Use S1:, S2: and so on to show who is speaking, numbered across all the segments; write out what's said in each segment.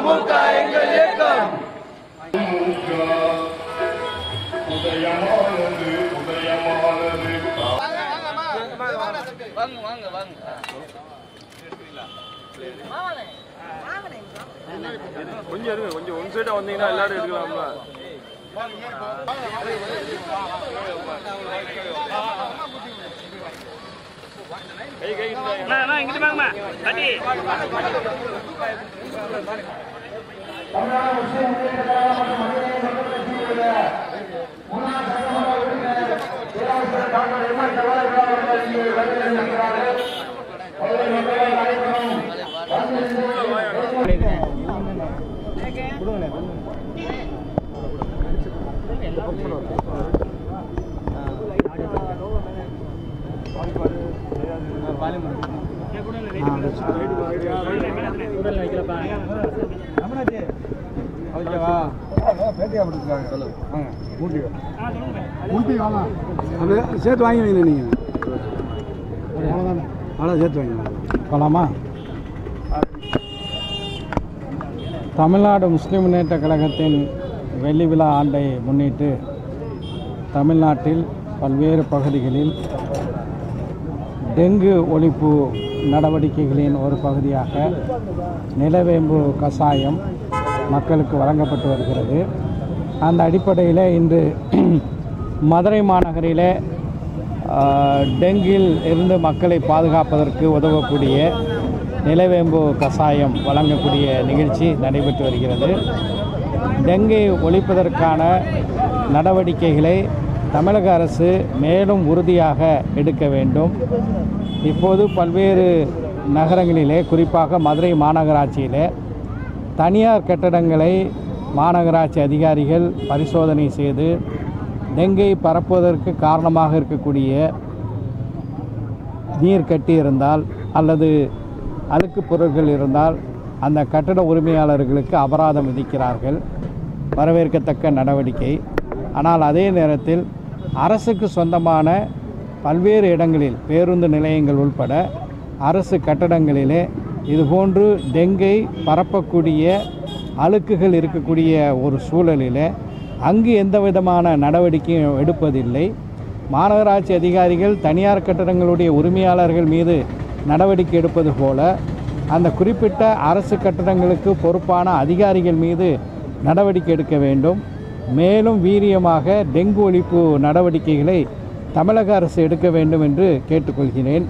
S1: திமுக எங்கள் இயக்கம்
S2: உதயமானது உதயமானது
S3: கொஞ்சம் இருங்க கொஞ்சம் ஒன் சைடா வந்தீங்கன்னா எல்லாரும் எடுக்கலாம்ல கை கை
S4: இங்கிட்டு வாங்கம்மா தட்டி
S5: சேர்த்து வாங்கி வைங்க நீங்கள் அவ்வளோ சேர்த்து வாங்கி போகலாமா தமிழ்நாடு முஸ்லிம் முன்னேற்ற கழகத்தின் வெள்ளி விழா ஆண்டை முன்னிட்டு தமிழ்நாட்டில் பல்வேறு பகுதிகளில் டெங்கு ஒழிப்பு நடவடிக்கைகளின் ஒரு பகுதியாக நிலவேம்பு கஷாயம் மக்களுக்கு வழங்கப்பட்டு வருகிறது அந்த அடிப்படையில் இன்று மதுரை மாநகரிலே ஆஹ், டெங்கில் இருந்து மக்களை பாதுகாப்பதற்கு உதவக்கூடிய நிலவேம்பு கஷாயம் வழங்கக்கூடிய நிகழ்ச்சி நடைபெற்று வருகிறது டெங்கை ஒழிப்பதற்கான நடவடிக்கைகளை தமிழக அரசு மேலும் உறுதியாக எடுக்க வேண்டும் இப்போது பல்வேறு நகரங்களிலே குறிப்பாக மதுரை மாநகராட்சியிலே தனியார் கட்டடங்களை மாநகராட்சி அதிகாரிகள் பரிசோதனை செய்து டெங்கை பரப்புவதற்கு காரணமாக இருக்கக்கூடிய நீர் கட்டி இருந்தால் அல்லது அழுக்கு பொருட்கள் இருந்தால் அந்த கட்டட உரிமையாளர்களுக்கு அபராதம் விதிக்கிறார்கள் வரவேற்கத்தக்க நடவடிக்கை ஆனால் அதே நேரத்தில் அரசுக்கு சொந்தமான பல்வேறு இடங்களில் பேருந்து நிலையங்கள் உள்பட அரசு கட்டடங்களிலே இதுபோன்று டெங்கை பரப்பக்கூடிய அழுக்குகள் இருக்கக்கூடிய ஒரு சூழலில் அங்கு எந்த விதமான நடவடிக்கையும் எடுப்பதில்லை மாநகராட்சி அதிகாரிகள் தனியார் கட்டடங்களுடைய உரிமையாளர்கள் மீது நடவடிக்கை எடுப்பது போல அந்த குறிப்பிட்ட அரசு கட்டடங்களுக்கு பொறுப்பான அதிகாரிகள் மீது நடவடிக்கை எடுக்க வேண்டும் மேலும் வீரியமாக டெங்கு ஒழிப்பு நடவடிக்கைகளை தமிழக அரசு எடுக்க வேண்டும் என்று கேட்டுக்கொள்கிறேன்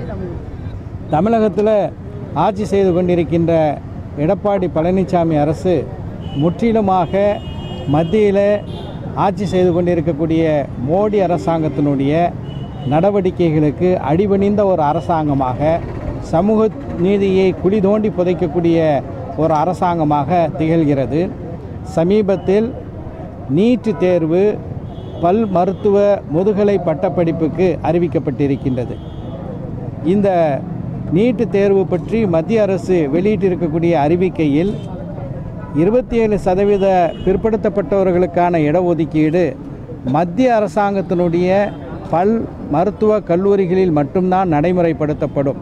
S5: தமிழகத்தில் ஆட்சி செய்து கொண்டிருக்கின்ற எடப்பாடி பழனிசாமி அரசு முற்றிலுமாக மத்தியில் ஆட்சி செய்து கொண்டிருக்கக்கூடிய மோடி அரசாங்கத்தினுடைய நடவடிக்கைகளுக்கு அடிபணிந்த ஒரு அரசாங்கமாக சமூக நீதியை குழி தோண்டி புதைக்கக்கூடிய ஒரு அரசாங்கமாக திகழ்கிறது சமீபத்தில் நீட் தேர்வு பல் மருத்துவ முதுகலை பட்டப்படிப்புக்கு அறிவிக்கப்பட்டிருக்கின்றது இந்த நீட்டு தேர்வு பற்றி மத்திய அரசு வெளியிட்டிருக்கக்கூடிய அறிவிக்கையில் இருபத்தி ஏழு சதவீத பிற்படுத்தப்பட்டவர்களுக்கான இடஒதுக்கீடு மத்திய அரசாங்கத்தினுடைய பல் மருத்துவ கல்லூரிகளில் மட்டும்தான் நடைமுறைப்படுத்தப்படும்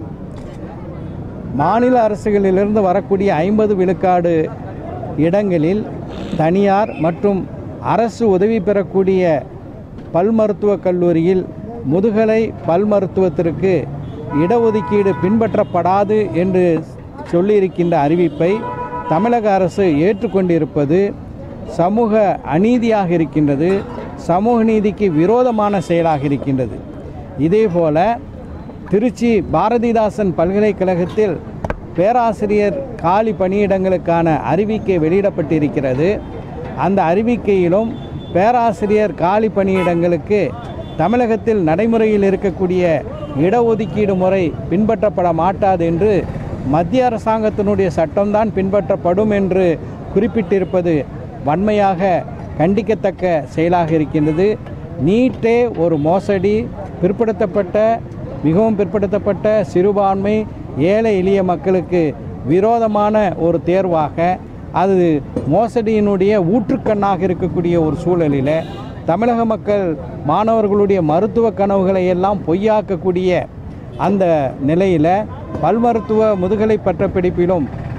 S5: மாநில அரசுகளிலிருந்து வரக்கூடிய ஐம்பது விழுக்காடு இடங்களில் தனியார் மற்றும் அரசு உதவி பெறக்கூடிய பல் மருத்துவக் கல்லூரியில் முதுகலை பல் மருத்துவத்திற்கு இடஒதுக்கீடு பின்பற்றப்படாது என்று சொல்லியிருக்கின்ற அறிவிப்பை தமிழக அரசு ஏற்றுக்கொண்டிருப்பது சமூக அநீதியாக இருக்கின்றது சமூக நீதிக்கு விரோதமான செயலாக இருக்கின்றது இதேபோல திருச்சி பாரதிதாசன் பல்கலைக்கழகத்தில் பேராசிரியர் காலி பணியிடங்களுக்கான அறிவிக்கை வெளியிடப்பட்டிருக்கிறது அந்த அறிவிக்கையிலும் பேராசிரியர் காலி பணியிடங்களுக்கு தமிழகத்தில் நடைமுறையில் இருக்கக்கூடிய இடஒதுக்கீடு முறை பின்பற்றப்பட மாட்டாது என்று மத்திய அரசாங்கத்தினுடைய சட்டம்தான் பின்பற்றப்படும் என்று குறிப்பிட்டிருப்பது வன்மையாக கண்டிக்கத்தக்க செயலாக இருக்கின்றது நீட்டே ஒரு மோசடி பிற்படுத்தப்பட்ட மிகவும் பிற்படுத்தப்பட்ட சிறுபான்மை ஏழை எளிய மக்களுக்கு விரோதமான ஒரு தேர்வாக அது மோசடியினுடைய ஊற்றுக்கண்ணாக இருக்கக்கூடிய ஒரு சூழலில் தமிழக மக்கள் மாணவர்களுடைய மருத்துவ கனவுகளை எல்லாம் பொய்யாக்கக்கூடிய அந்த நிலையில் பல் மருத்துவ முதுகலை பட்டப்படிப்பிலும்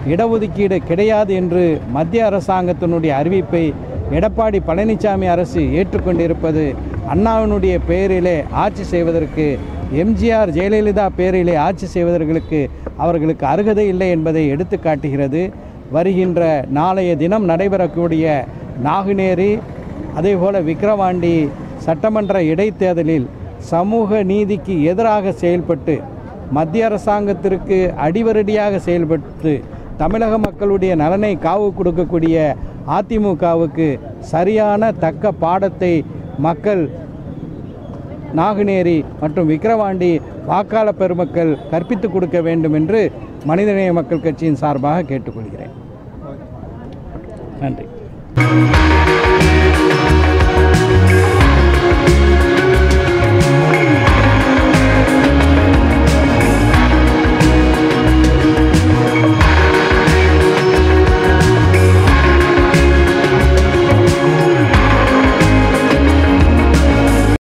S5: இடஒதுக்கீடு கிடையாது என்று மத்திய அரசாங்கத்தினுடைய அறிவிப்பை எடப்பாடி பழனிசாமி அரசு ஏற்றுக்கொண்டிருப்பது அண்ணாவினுடைய பெயரிலே ஆட்சி செய்வதற்கு எம்ஜிஆர் ஜெயலலிதா பெயரிலே ஆட்சி செய்வதற்கு அவர்களுக்கு அருகதை இல்லை என்பதை எடுத்து காட்டுகிறது வருகின்ற நாளைய தினம் நடைபெறக்கூடிய நாகுநேரி அதேபோல விக்கிரவாண்டி சட்டமன்ற இடைத்தேர்தலில் சமூக நீதிக்கு எதிராக செயல்பட்டு மத்திய அரசாங்கத்திற்கு அடிவரடியாக செயல்பட்டு தமிழக மக்களுடைய நலனை காவு கொடுக்கக்கூடிய அதிமுகவுக்கு சரியான தக்க பாடத்தை மக்கள் நாகுநேரி மற்றும் விக்கிரவாண்டி வாக்காளர் பெருமக்கள் கற்பித்துக் கொடுக்க வேண்டும் என்று மனிதநேய மக்கள் கட்சியின் சார்பாக கேட்டுக்கொள்கிறேன் நன்றி